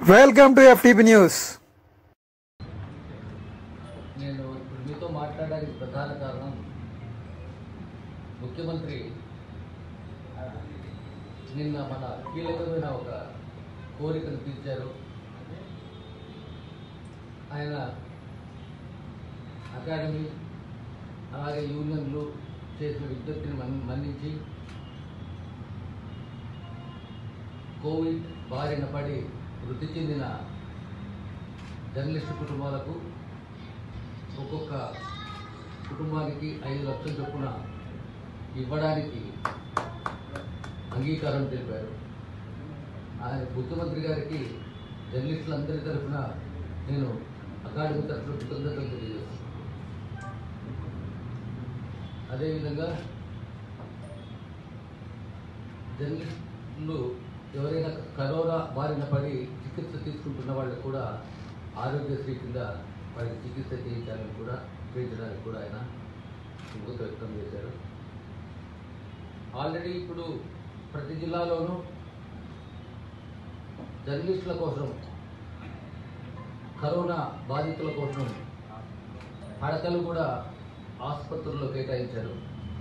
welcome to FTP news నేను ఇప్పుడు మీతో మాట్లాడడానికి ప్రధాన కారణం ముఖ్యమంత్రి నిన్న మన కీలకమైన ఒక కోరికను తీర్చారు ఆయన అకాడమీ అలాగే యూనియన్లు చేసిన విజ్ఞప్తిని మన్ మన్నించి కోవిడ్ బారిన పడి వృద్ధి చెందిన జర్నలిస్టు కుటుంబాలకు ఒక్కొక్క కుటుంబానికి ఐదు లక్షల చొప్పున ఇవ్వడానికి అంగీకారం తెలిపారు ఆయన ముఖ్యమంత్రి గారికి జర్నలిస్టులందరి తరఫున నేను అకాడమీ తరఫున కృతజ్ఞతలు తెలియజేస్తాను అదేవిధంగా జర్నలిస్టులు ఎవరైనా కరోనా బారిన పడి చికిత్స తీసుకుంటున్న వాళ్ళకు కూడా ఆరోగ్యశ్రీ కింద వారికి చికిత్స చేయించాలని కూడా చేయించడానికి కూడా ఆయన సుముఖత వ్యక్తం చేశారు ఆల్రెడీ ఇప్పుడు ప్రతి జిల్లాలోనూ జర్నలిస్టుల కోసం కరోనా బాధితుల కోసం పడకలు కూడా ఆసుపత్రుల్లో కేటాయించారు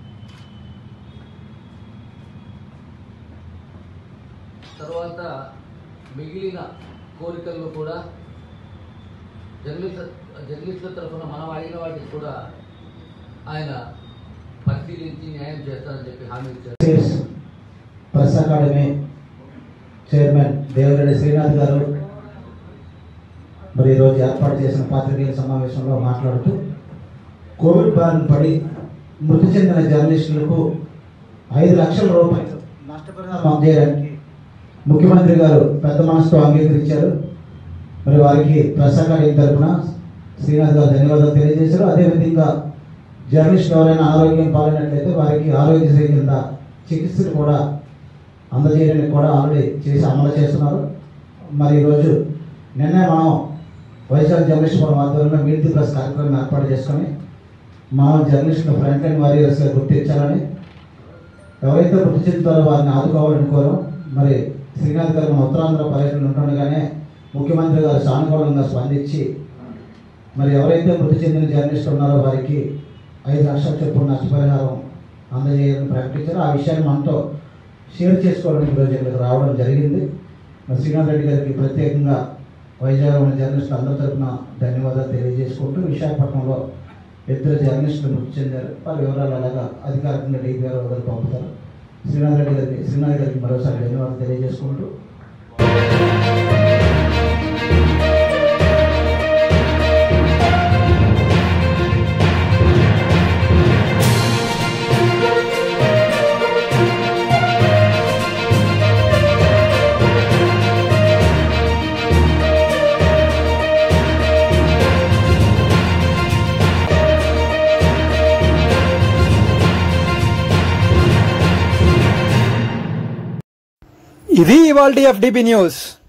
తర్వాత మిగిలిన కోరికల్లో కూడా జర్నలిస్ట్ జర్నలిస్టుల తరఫున మనం అడిగిన వాటికి కూడా ఆయన పరిశీలించి న్యాయం చేస్తారని చెప్పి హామీ ఇచ్చారు states press academy chairman Devareddy Srinath garu మరి ఈరోజు ఏర్పాటు చేసిన పాత్రికేయుల సమావేశంలో మాట్లాడుతూ కోవిడ్ బారిన పడి మృతి చెందిన జర్నలిస్టులకు ఐదు లక్షల రూపాయలు నష్టపరిహారం అందజేయడానికి ముఖ్యమంత్రి గారు పెద్ద మనసుతో అంగీకరించారు మరి వారికి ప్రెస్ అకాడమీ తరఫున శ్రీనాథ్ గారు ధన్యవాదాలు తెలియజేశారు అదేవిధంగా జర్నలిస్టులు ఎవరైనా ఆరోగ్యం పాలైనట్లయితే వారికి ఆరోగ్యశ్రీ కింద చికిత్సలు కూడా అందజేయడానికి కూడా ఆల్రెడీ చేసి అమలు చేస్తున్నారు మరి ఈరోజు నిన్నే మనం వైజాగ్ జర్నలిస్ట్ ఫోరం ఆధ్వర్యంలో మీట్ ది ప్రెస్ కార్యక్రమం ఏర్పాటు చేసుకొని మనం జర్నలిస్టులు ఫ్రంట్ లైన్ వారియర్స్గా గుర్తించాలని ఎవరైతే మృతి చెందుతారో వారిని ఆదుకోవాలని కోరం మరి శ్రీనాథ్ గారు మన ఉత్తరాంధ్ర పర్యటనలు ఉంటుండగానే ముఖ్యమంత్రి గారు సానుకూలంగా స్పందించి మరి ఎవరైతే మృతి చెందిన జర్నలిస్టులు ఉన్నారో వారికి ఐదు లక్షల చొప్పున నష్టపరిహారం అందజేయాలని ప్రకటించారు ఆ విషయాన్ని మనతో షేర్ చేసుకోవడానికి ఈరోజు ఇక్కడికి రావడం జరిగింది మరి శ్రీనాథ్ రెడ్డి గారికి ప్రత్యేకంగా వైజాగ్ ఉన్న జర్నలిస్టులు అందరి తరఫున ధన్యవాదాలు తెలియజేసుకుంటూ విశాఖపట్నంలో ఇద్దరు జర్నలిస్టులు మృతి చెందారు వారి వివరాలు అలాగా అధికారికంగా డిపిఆర్ వద్దకు పంపుతారు శ్రీనాథ్ రెడ్డి గారికి శ్రీనాథ్ గారికి మరోసారి ధన్యవాదాలు తెలియజేసుకుంటూ ఇది ఇవాల్టి ఎఫ్టీపీ న్యూస్